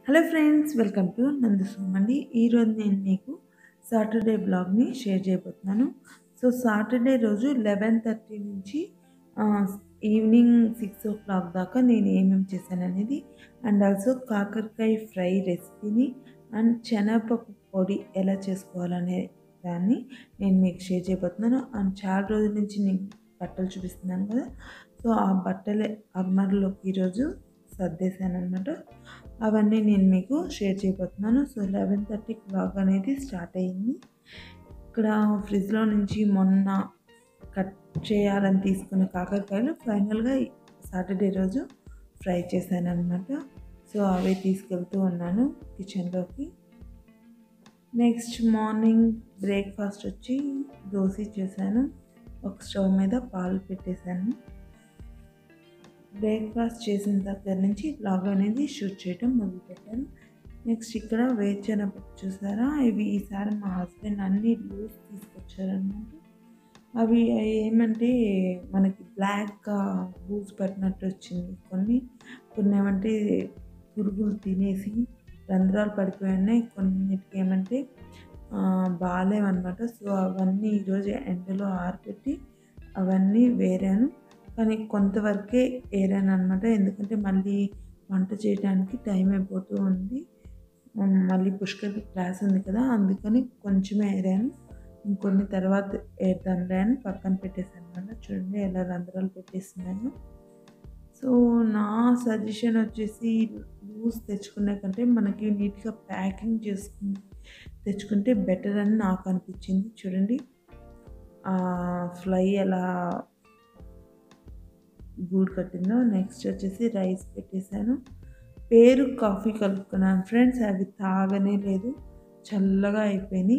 hello friends welcome to నందు సోమండి ఈరోజు నేను మీకు సాటర్డే బ్లాగ్ని షేర్ చేయబోతున్నాను సో సాటర్డే రోజు లెవెన్ థర్టీ నుంచి ఆ, ఈవినింగ్ సిక్స్ ఓ క్లాక్ దాకా నేను ఏమేమి చేశాను అనేది అండ్ ఆల్సో కాకరకాయ ఫ్రై రెసిపీని అండ్ శనగపప్పు పొడి ఎలా చేసుకోవాలనే దాన్ని నేను మీకు షేర్ చేయబోతున్నాను అండ్ చాలా రోజుల నుంచి నేను బట్టలు చూపిస్తున్నాను కదా సో ఆ బట్టలే అర్మర్లోకి ఈరోజు సర్దేశాను అనమాట అవన్నీ నేను మీకు షేర్ చేయబోతున్నాను సో లెవెన్ థర్టీకి బ్లాగ్ అనేది స్టార్ట్ అయ్యింది ఇక్కడ ఫ్రిడ్జ్లో నుంచి మొన్న కట్ చేయాలని తీసుకున్న కాకరకాయలు ఫైనల్గా సాటర్డే రోజు ఫ్రై చేశాను అనమాట సో అవే తీసుకెళ్తూ ఉన్నాను కిచెన్లోకి నెక్స్ట్ మార్నింగ్ బ్రేక్ఫాస్ట్ వచ్చి దోశ చేశాను ఒక స్టవ్ మీద పాలు పెట్టేశాను బ్రేక్ఫాస్ట్ చేసిన దగ్గర నుంచి బ్లాగ్ అనేది షూట్ చేయడం మొదలుపెట్టాను నెక్స్ట్ ఇక్కడ వేరుశనగపప్పు చూసారా ఇవి ఈసారి మా హస్బెండ్ అన్ని లూజ్ తీసుకొచ్చారనమాట అవి ఏమంటే మనకి బ్లాక్గా లూజ్ పట్టినట్టు వచ్చింది కొన్ని కొన్ని ఏమంటే పురుగులు తినేసి రంధ్రాలు పడిపోయి ఉన్నాయి కొన్నిటికి ఏమంటే బాగాలేవన్నమాట సో అవన్నీ ఈరోజు ఎండలో ఆరిపెట్టి అవన్నీ వేరాను కానీ కొంతవరకే ఏరాను అనమాట ఎందుకంటే మళ్ళీ వంట చేయడానికి టైం అయిపోతూ ఉంది ఉమ్, మళ్ళీ పుష్కర్ క్లాస్ ఉంది కదా అందుకని కొంచెమే ఏరాను ఇంకొన్ని తర్వాత ఏద్దాంలే అని పక్కన పెట్టేసాను అనమాట చూడండి ఎలా రంధ్రాలు పెట్టేస్తున్నాను సో నా సజెషన్ వచ్చేసి లూజ్ తెచ్చుకునే కంటే మనకి నీట్గా ప్యాకింగ్ చేసుకుని తెచ్చుకుంటే బెటర్ అని నాకు అనిపించింది చూడండి ఫ్లై ఎలా గూడు కట్టిందో నెక్స్ట్ వచ్చేసి రైస్ పెట్టేశాను పేరు కాఫీ కలుపుకున్నాను ఫ్రెండ్స్ అవి తాగనే లేదు చల్లగా అయిపోయినాయి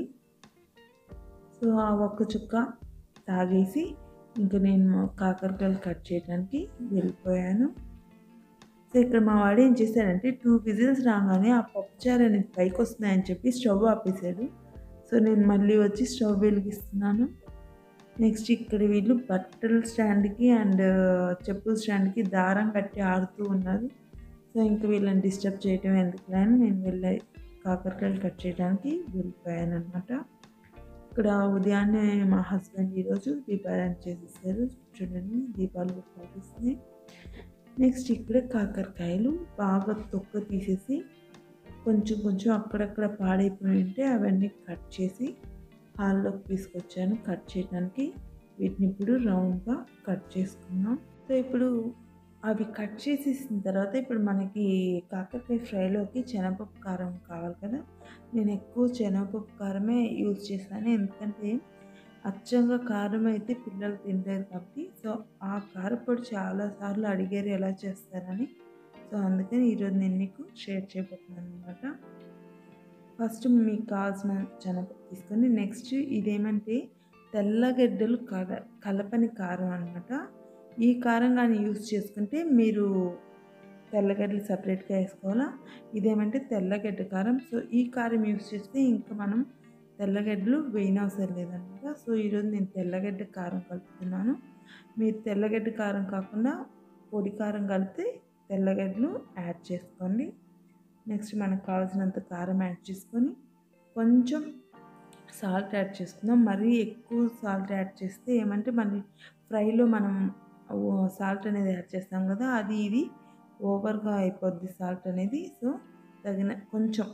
సో ఆ ఒక్క చుక్క తాగేసి ఇంకా నేను కాకరకాయలు కట్ చేయడానికి వెళ్ళిపోయాను సో ఇక్కడ మా వాడు ఏం చేశాడంటే టూ విజిల్స్ రాగానే ఆ పప్పుచారు అనేది పైకి వస్తున్నాయని చెప్పి స్టవ్ ఆపేశాడు సో నేను మళ్ళీ వచ్చి స్టవ్ వెలిగిస్తున్నాను నెక్స్ట్ ఇక్కడ వీళ్ళు బట్టల స్టాండ్కి అండ్ చెప్పుల స్టాండ్కి దారం కట్టి ఆడుతూ ఉన్నారు సో ఇంకా వీళ్ళని డిస్టర్బ్ చేయడం ఎందుకు అని నేను వెళ్ళి కాకరకాయలు కట్ చేయడానికి వెళ్ళిపోయాను అనమాట ఇక్కడ ఉదయాన్నే మా హస్బెండ్ ఈరోజు దీపారాయణ చేసేసారు చూడండి దీపాలు కూడా కనిపిస్తున్నాయి నెక్స్ట్ ఇక్కడ కాకరకాయలు బాగా తొక్క తీసేసి కొంచెం కొంచెం అక్కడక్కడ పాడైపోయి ఉంటే అవన్నీ కట్ చేసి హాల్లోకి తీసుకొచ్చాను కట్ చేయడానికి వీటిని ఇప్పుడు రౌండ్గా కట్ చేసుకున్నాం సో ఇప్పుడు అవి కట్ చేసేసిన తర్వాత ఇప్పుడు మనకి కాకరకాయ ఫ్రైలోకి శనగపప్పు కారం కావాలి కదా నేను ఎక్కువ శనగపప్పు కారమే యూజ్ చేశాను ఎందుకంటే అచ్చంగా కారం అయితే పిల్లలు తినలేరు కాబట్టి సో ఆ కారపొడి చాలాసార్లు అడిగారు ఎలా చేస్తారని సో అందుకని ఈరోజు నేను మీకు షేర్ చేయబోతున్నాను అనమాట ఫస్ట్ మీకు కావాల్సిన శనగపప్పు తీసుకొని నెక్స్ట్ ఇదేమంటే తెల్లగడ్డలు కల కలపని కారం అనమాట ఈ కారం కానీ యూస్ చేసుకుంటే మీరు తెల్లగడ్డలు సపరేట్గా వేసుకోవాలా ఇదేమంటే తెల్లగడ్డ కారం సో ఈ కారం యూస్ చేస్తే ఇంకా మనం తెల్లగడ్డలు వేయనవసరం లేదనమాట సో ఈరోజు నేను తెల్లగడ్డ కారం కలుపుతున్నాను మీరు తెల్లగడ్డ కారం కాకుండా పొడి కారం కలిపితే తెల్లగడ్డలు యాడ్ చేసుకోండి నెక్స్ట్ మనకు కావాల్సినంత కారం యాడ్ చేసుకొని కొంచెం సాల్ట్ యాడ్ చేసుకుందాం మరీ ఎక్కువ సాల్ట్ యాడ్ చేస్తే ఏమంటే మళ్ళీ ఫ్రైలో మనం సాల్ట్ అనేది యాడ్ చేస్తాం కదా అది ఇది ఓవర్గా అయిపోద్ది సాల్ట్ అనేది సో తగిన కొంచెం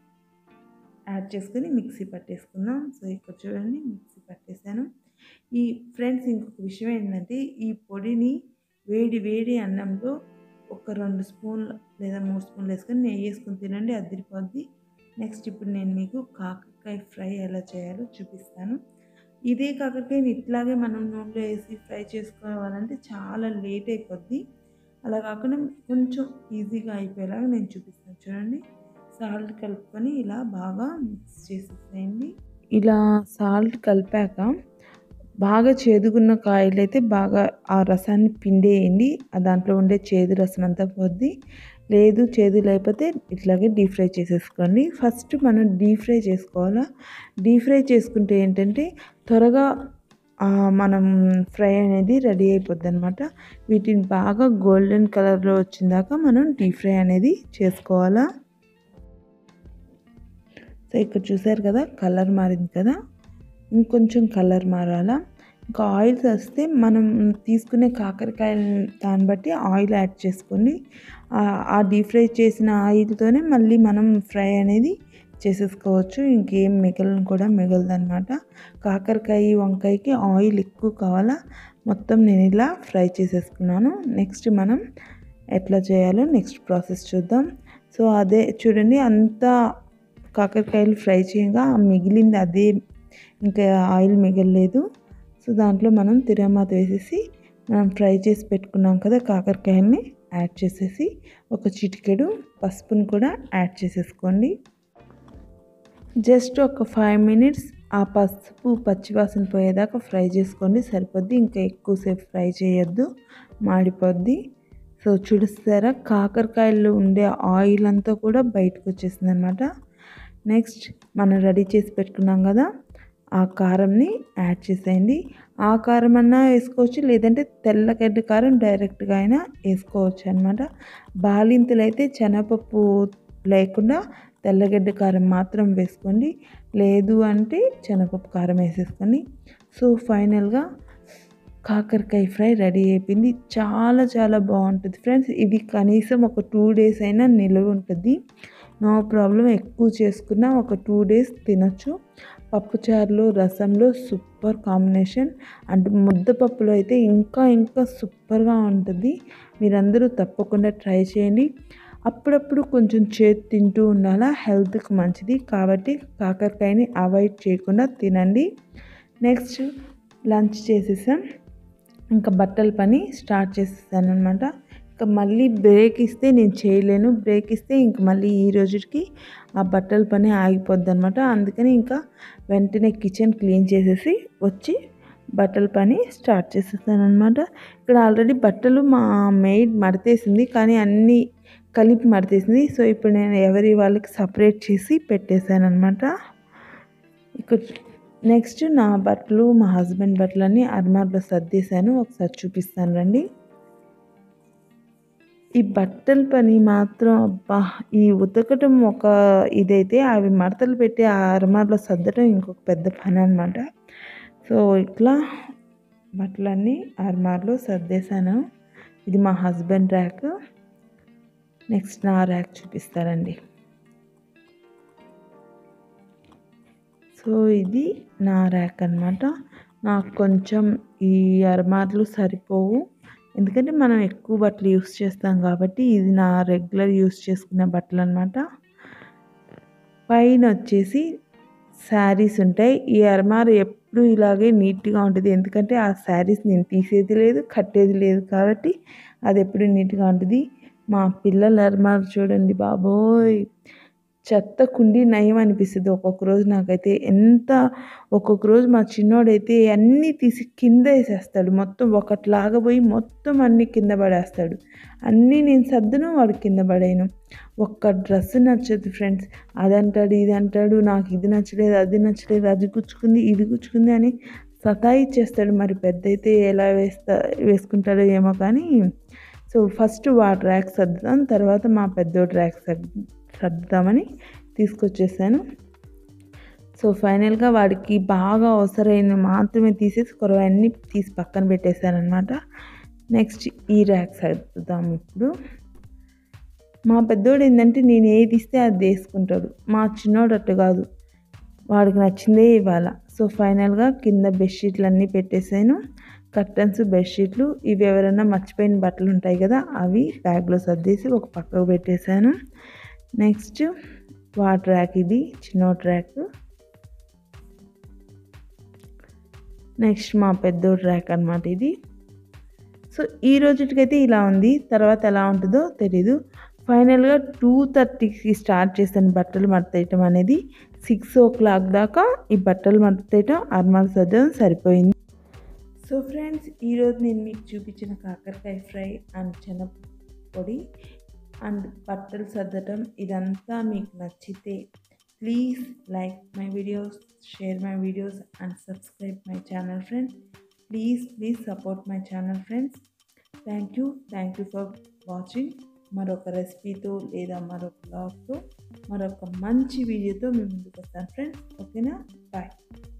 యాడ్ చేసుకొని మిక్సీ పట్టేసుకుందాం సో ఇక్కడ చూడండి మిక్సీ పట్టేశాను ఈ ఫ్రెండ్స్ ఇంకొక విషయం ఏంటంటే ఈ పొడిని వేడి వేడి అన్నంలో ఒక రెండు స్పూన్లు లేదా మూడు స్పూన్లు వేసుకొని నెయ్యి వేసుకొని తినండి అదిరిపోద్ది నెక్స్ట్ ఇప్పుడు నేను మీకు కాకరకాయ ఫ్రై ఎలా చేయాలో చూపిస్తాను ఇదే కాకరకాయని ఇట్లాగే మనం నూనెలో వేసి ఫ్రై చేసుకోవాలంటే చాలా లేట్ అయిపోద్ది అలా కాకుండా కొంచెం ఈజీగా అయిపోయేలాగా నేను చూపిస్తాను చూడండి సాల్ట్ కలుపుకొని ఇలా బాగా మిక్స్ చేసేసేయండి ఇలా సాల్ట్ కలిపాక బాగా చేదుగున్న కాయలు అయితే బాగా ఆ రసాన్ని పిండేయండి ఆ దాంట్లో ఉండే చేదు రసం అంతా పోద్ది లేదు చేదు లేకపోతే ఇట్లాగే డీప్ ఫ్రై చేసేసుకోండి ఫస్ట్ మనం డీప్ ఫ్రై చేసుకోవాలా డీప్ ఫ్రై చేసుకుంటే ఏంటంటే త్వరగా ఆ, మనం ఫ్రై అనేది రెడీ అయిపోద్ది అనమాట వీటిని బాగా గోల్డెన్ కలర్లో వచ్చిందాక మనం డీప్ ఫ్రై అనేది చేసుకోవాలా సో ఇక్కడ చూసారు కదా కలర్ మారింది కదా ఇంకొంచెం కలర్ మారాలా ఇంకా ఆయిల్స్ వస్తే మనం తీసుకునే కాకరకాయల దాన్ని బట్టి ఆయిల్ యాడ్ చేసుకోండి ఆ డీప్ ఫ్రై చేసిన ఆయిల్తోనే మళ్ళీ మనం ఫ్రై అనేది చేసేసుకోవచ్చు ఇంకేం మిగలను కూడా మిగలదనమాట కాకరకాయ వంకాయకి ఆయిల్ ఎక్కువ కావాలా మొత్తం నేను ఇలా ఫ్రై చేసేసుకున్నాను నెక్స్ట్ మనం ఎట్లా చేయాలో నెక్స్ట్ ప్రాసెస్ చూద్దాం సో అదే చూడండి అంతా కాకరకాయలు ఫ్రై చేయగా మిగిలింది అదే ఇంకా ఆయిల్ మిగలలేదు సో దాంట్లో మనం తిరమాత వేసేసి మనం ఫ్రై చేసి పెట్టుకున్నాం కదా కాకరకాయల్ని యాడ్ చేసేసి ఒక చిటికెడు పసుపుని కూడా యాడ్ చేసేసుకోండి జస్ట్ ఒక ఫైవ్ మినిట్స్ ఆ పసుపు పచ్చివాసన పోయేదాకా ఫ్రై చేసుకోండి సరిపోద్ది ఇంకా ఎక్కువసేపు ఫ్రై చేయొద్దు మాడిపోద్ది సో చూడిస్తారా కాకరకాయల్లో ఉండే ఆయిల్ అంతా కూడా బయటకు వచ్చేసింది అనమాట నెక్స్ట్ మనం రెడీ చేసి పెట్టుకున్నాం కదా ఆ కారంని యాడ్ చేసేయండి ఆ కారం అన్నా వేసుకోవచ్చు లేదంటే తెల్లగడ్డ కారం డైరెక్ట్గా అయినా వేసుకోవచ్చు అనమాట బాలింతలు అయితే శనగపప్పు లేకుండా తెల్లగడ్డ కారం మాత్రం వేసుకోండి లేదు అంటే శనగపప్పు కారం వేసేసుకోండి సో ఫైనల్గా కాకరకాయ ఫ్రై రెడీ అయిపోయింది చాలా చాలా బాగుంటుంది ఫ్రెండ్స్ ఇది కనీసం ఒక టూ డేస్ అయినా నిల్వ ఉంటుంది నో ప్రాబ్లం ఎక్కువ చేసుకున్నా ఒక టూ డేస్ తినొచ్చు పప్పుచారులో రసంలో సూపర్ కాంబినేషన్ అండ్ ముద్దపప్పులో అయితే ఇంకా ఇంకా సూపర్గా ఉంటుంది మీరందరూ తప్పకుండా ట్రై చేయండి అప్పుడప్పుడు కొంచెం చేతి తింటూ ఉండాలా హెల్త్కి మంచిది కాబట్టి కాకరకాయని అవాయిడ్ చేయకుండా తినండి నెక్స్ట్ లంచ్ చేసేసాం ఇంకా బట్టల పని స్టార్ట్ చేసేసాను అనమాట ఇంకా మళ్ళీ బ్రేక్ ఇస్తే నేను చేయలేను బ్రేక్ ఇస్తే ఇంక మళ్ళీ ఈ రోజుకి ఆ బట్టల పని ఆగిపోద్ది అనమాట అందుకని ఇంకా వెంటనే కిచెన్ క్లీన్ చేసేసి వచ్చి బట్టల పని స్టార్ట్ చేసేసాను అనమాట ఇక్కడ ఆల్రెడీ బట్టలు మా మెయిడ్ మడతేసింది కానీ అన్నీ కలిపి మడతేసింది సో ఇప్పుడు నేను ఎవరి వాళ్ళకి సపరేట్ చేసి పెట్టేశాను అనమాట ఇక్కడ నెక్స్ట్ నా బట్టలు మా హస్బెండ్ బట్టలన్నీ అర్మార్లో సర్దేశాను ఒకసారి చూపిస్తాను రండి ఈ బట్టల పని మాత్రం అబ్బా ఈ ఉతకటం ఒక ఇదైతే అవి మడతలు పెట్టి ఆ అరమార్లో సర్దటం ఇంకొక పెద్ద పని అనమాట సో ఇట్లా బట్టలన్నీ అర్మార్లో సర్దేశాను ఇది మా హస్బెండ్ ర్యాక్ నెక్స్ట్ నా ర్యాక్ చూపిస్తారండి సో ఇది నా ర్యాక్ అనమాట నాకు కొంచెం ఈ అరమార్లు సరిపోవు ఎందుకంటే మనం ఎక్కువ బట్టలు యూస్ చేస్తాం కాబట్టి ఇది నా రెగ్యులర్ యూస్ చేసుకునే బట్టలు అనమాట పైన వచ్చేసి శారీస్ ఉంటాయి ఈ అరమార ఎప్పుడు ఇలాగే నీట్గా ఉంటుంది ఎందుకంటే ఆ శారీస్ నేను తీసేది లేదు కట్టేది లేదు కాబట్టి అది ఎప్పుడు నీట్గా ఉంటుంది మా పిల్లల అరమార చూడండి బాబోయ్ చెత్త కుండి నయం అనిపిస్తుంది ఒక్కొక్క రోజు నాకైతే ఎంత ఒక్కొక్క రోజు మా చిన్నోడైతే అన్నీ తీసి కింద వేసేస్తాడు మొత్తం ఒకట్లాగా పోయి మొత్తం అన్నీ కింద పడేస్తాడు అన్నీ నేను సర్దును వాడు కింద పడేయను ఒక్క డ్రెస్ నచ్చదు ఫ్రెండ్స్ అది అంటాడు ఇది అంటాడు నాకు ఇది నచ్చలేదు అది నచ్చలేదు అది గుచ్చుకుంది ఇది గుచ్చుకుంది అని సతాయిచ్చేస్తాడు మరి పెద్ద అయితే ఎలా వేస్తా వేసుకుంటాడో ఏమో కానీ సో ఫస్ట్ వాటి ర్యాక్ సర్దుతాం తర్వాత మా పెద్దోటి ర్యాక్ సర్దు సర్దుదామని తీసుకొచ్చేసాను సో ఫైనల్గా వాడికి బాగా అవసరమైన మాత్రమే తీసేసి కొరవన్నీ తీసి పక్కన పెట్టేశాను అనమాట నెక్స్ట్ ఈ ర్యాక్ సర్దుదాం ఇప్పుడు మా పెద్దోడు ఏంటంటే నేను ఏది ఇస్తే అది వేసుకుంటాడు మా చిన్నోడు అట్టు కాదు వాడికి నచ్చిందే ఇవ్వాల సో ఫైనల్గా కింద బెడ్షీట్లు అన్నీ పెట్టేశాను కర్టన్స్ బెడ్షీట్లు ఇవి ఎవరైనా మర్చిపోయిన బట్టలు ఉంటాయి కదా అవి బ్యాగ్లో సర్దేసి ఒక పక్కకు పెట్టేశాను నెక్స్ట్ వాటర్ ర్యాక్ ఇది చిన్న ట్రాక్ నెక్స్ట్ మా పెద్దోడు ర్యాక్ అనమాట ఇది సో ఈ రోజుకైతే ఇలా ఉంది తర్వాత ఎలా ఉంటుందో తెలీదు ఫైనల్గా టూ థర్టీకి స్టార్ట్ చేశాను బట్టలు మడతేయటం అనేది సిక్స్ ఓ క్లాక్ దాకా ఈ బట్టలు మడతేయటం అర్మాలు సర్దడం సరిపోయింది సో ఫ్రెండ్స్ ఈరోజు నేను మీకు చూపించిన కాకరకాయ ఫ్రై అండ్ చెన పొడి అండ్ బట్టలు సర్దటం ఇదంతా మీకు నచ్చితే please like my videos share my videos and subscribe my channel friends please please support my channel friends thank you thank you for watching మరొక రెసిపీతో లేదా మరొక బ్లాగ్తో మరొక మంచి వీడియోతో మేము ముందుకు వస్తాను ఫ్రెండ్స్ ఓకేనా బాయ్